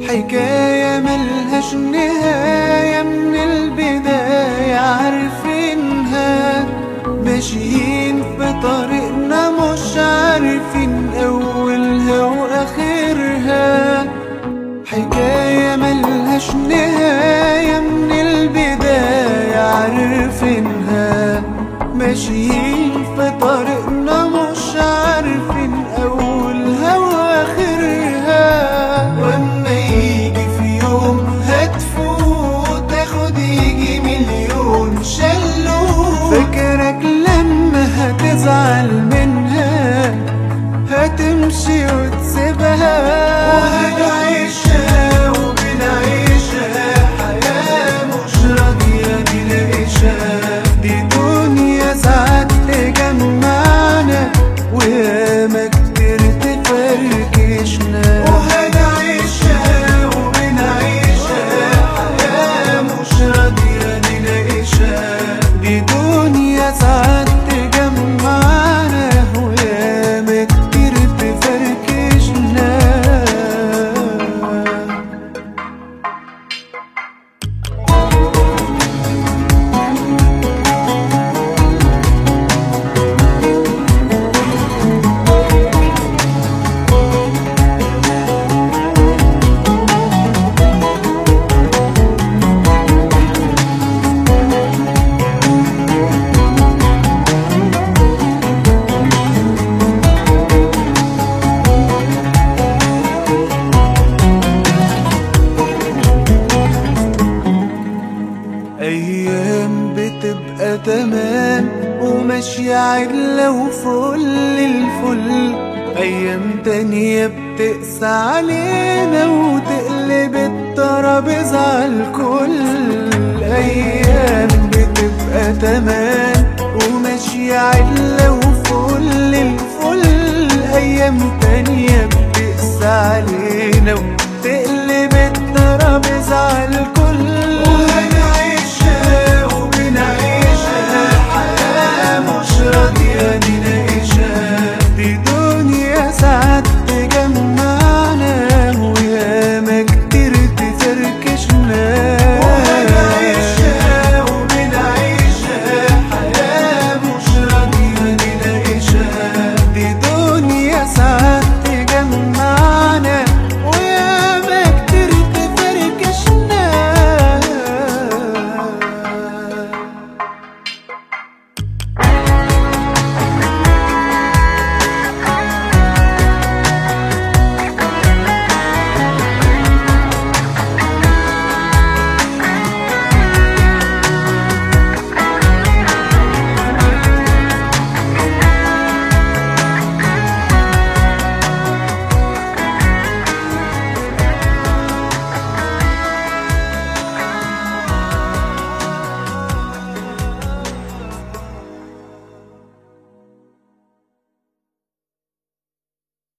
حكاية ملهاش نهاية من البداية عارفينها ماشيين في طريقنا مش عارفين أولها وآخرها حكاية ملهاش نهاية من البداية عارفينها ماشيين في طريقنا مش عارفين أولها وآخرها وأما يجي في يوم هتفوت تاخد يجي مليون شلوت فاكرك لما هتزعل منها هتمشي وتسيبها وهنعيشها وبنعيشها حياة مش راضية نلاقيشها دي دنيا ساعات تجمعنا وياما كتير تفركشنا وهنعيشها وبنعيشها حياة مش راضية نلاقيشها دي دنيا ساعات تجمعنا وياما كتير تفركشنا أيام بتبقى تمام وماشية عدلة وفل الفل أيام تانية بتقسى علينا وتقلب الترابيزة عالكل أيام بتبقى تمام وماشية عدلة وفل الفل أيام تانية بتقسى علينا وتقلب الترابيزة عالكل